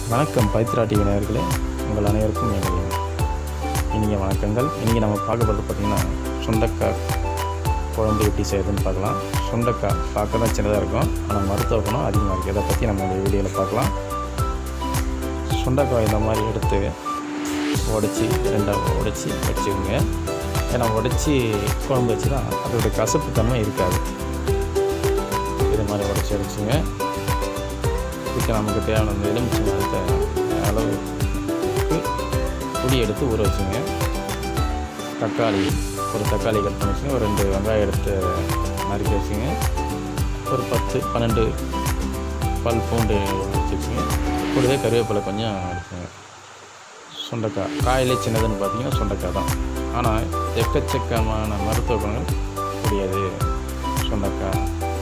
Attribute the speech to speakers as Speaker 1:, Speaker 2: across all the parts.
Speaker 1: வணக்கம் பைத்ரா டிவி நேயர்களே உங்கள் அனைவருக்கும் எங்கள் இனிய வணக்கங்கள் இன்றைக்கி நம்ம பார்க்க போகிறது பார்த்திங்கன்னா சுண்டக்காய் குழம்பு எப்படி செய்யுதுன்னு பார்க்கலாம் சுண்டக்காய் பார்க்க தான் சின்னதாக இருக்கும் ஆனால் மருத்துவ குணம் அதிகமாக இருக்குது இதை பற்றி நம்ம இந்த வீடியோவில் பார்க்கலாம் சுண்டக்காய் இந்த மாதிரி எடுத்து உடச்சி ரெண்டாக உடச்சி வச்சுக்கோங்க ஏன்னா உடச்சி குழம்பு வச்சு தான் அதோட கசப்பு தன்மை இருக்காது இது மாதிரி உடச்சி வச்சுங்க இதுக்கு நமக்கு தேவையான இந்த எலுமிச்சை மரத்தை அளவுக்கு புளி எடுத்து ஊற வச்சுங்க தக்காளி ஒரு தக்காளி கட் பண்ணி வச்சுங்க ஒரு ரெண்டு வெங்காயம் எடுத்து நறுக்கி வச்சுங்க ஒரு பத்து பன்னெண்டு பல் பூண்டு வச்சுங்க கூடவே கருவேப்பிலை கொஞ்சம் எடுத்துங்க சுண்டைக்காய் காயிலே சின்னதுன்னு பார்த்தீங்கன்னா சுண்டைக்காய் தான் ஆனால் எக்கச்சக்கமான மருத்துவ குணங்கள் கூடியது சுண்டைக்காய்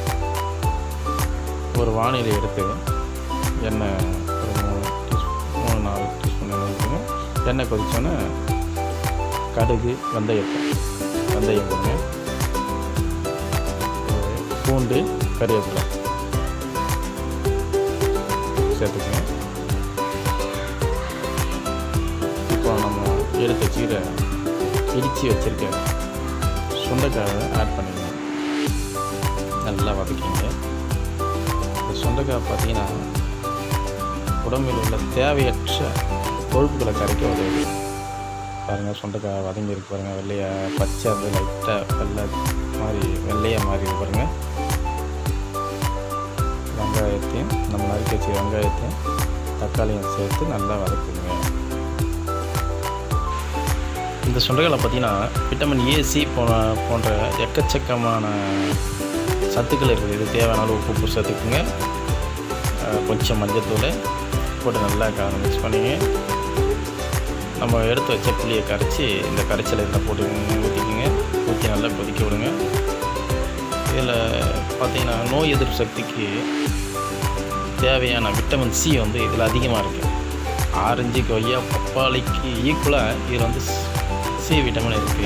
Speaker 1: ஒரு வானிலை எடுத்து எண்ணெய் ஒரு மூணு டீஸ்பூன் மூணு நாலு டீஸ்பூன் எண்ணெய் ஊற்றுங்க எண்ணெய் கொதிச்சோன்னே கடுகு வெந்தயத்தை வெந்தயம் போடுங்க பூண்டு கறிவேப்பிலை சேர்த்துக்கங்க இப்போ நம்ம எடுத்து வச்சுக்கிற இடித்து வச்சுருக்க சுண்டைக்காயை ஆட் பண்ணிக்கங்க நல்லா வதக்கிங்க இந்த சுண்டைக்காய் பார்த்தீங்கன்னா உடம்பில் உள்ள தேவையற்ற கொழுப்புகளை கரைக்க உதவுது பாருங்கள் சுண்டைக்காய் வதங்கி இருக்கு பாருங்கள் வெள்ளையா பச்சை அது லைட்டாக வெள்ளை மாதிரி வெள்ளையாக மாறி இருக்கு பாருங்கள் வெங்காயத்தையும் நம்ம நறுக்கி வச்ச வெங்காயத்தையும் தக்காளியும் சேர்த்து நல்லா வதக்குங்க இந்த சுண்டைக்காயில் பார்த்தீங்கன்னா விட்டமின் ஏ சி போன போன்ற எக்கச்சக்கமான சத்துக்கள் இருக்குது இது தேவையான அளவு உப்பு உப்பு சேர்த்துக்குங்க அஹ் கொஞ்சம் மஞ்சத்தூள் போட்டு நல்லா மிக்ஸ் பண்ணிங்க நம்ம எடுத்து வச்ச புளியை கரைச்சி இந்த கரைச்சல் இதில் போட்டு ஊற்றிக்குங்க ஊற்றி நல்லா கொதிக்க விடுங்க இதில் பார்த்தீங்கன்னா நோய் எதிர்ப்பு சக்திக்கு தேவையான விட்டமின் சி வந்து இதில் அதிகமாக இருக்குது ஆரஞ்சு கொய்யா பப்பாளிக்கு ஈக்குவலாக இதில் வந்து சி விட்டமின் இருக்குது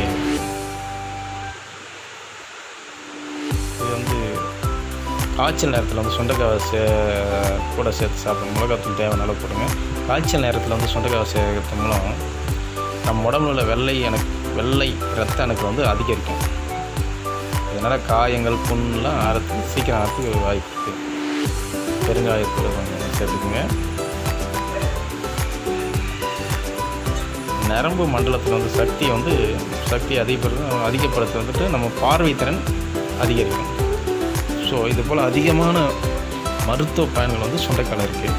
Speaker 1: இது வந்து காய்ச்சல் நேரத்தில் வந்து சுண்டைக்காவை சே கூட சேர்த்து சாப்பிடுங்க மிளகாத்தூள் தேவையான அளவு போடுங்க காய்ச்சல் நேரத்தில் வந்து சுண்டைக்காவை சேர்க்கறது மூலம் நம்ம உடம்புல உள்ள வெள்ளை எனக்கு வெள்ளை ரத்த அணுக்கள் வந்து அதிகரிக்கும் இதனால் காயங்கள் புண்ணெலாம் ஆறத்துக்கு சீக்கிரம் ஆறத்துக்கு வாய்ப்பு இருக்குது பெருங்காயத்தூள் கொஞ்சம் சேர்த்துக்குங்க நரம்பு மண்டலத்தில் வந்து சக்தி வந்து சக்தி அதிகப்படுத்த அதிகப்படுத்த வந்துட்டு நம்ம பார்வைத்திறன் அதிகரிக்கும் ஸோ இது போல் அதிகமான மருத்துவ பயன்கள் வந்து சுண்டைக்கால இருக்குது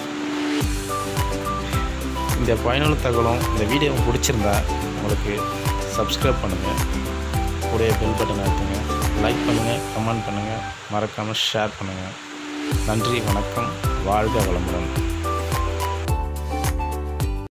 Speaker 1: இந்த பயனுள்ள தகவலும் இந்த வீடியோ பிடிச்சிருந்தா உங்களுக்கு சப்ஸ்கிரைப் பண்ணுங்கள் கூடவே பெல் பட்டன் அழுத்துங்க லைக் பண்ணுங்கள் கமெண்ட் பண்ணுங்கள் மறக்காமல் ஷேர் பண்ணுங்கள் நன்றி வணக்கம் வாழ்க வளமுடன்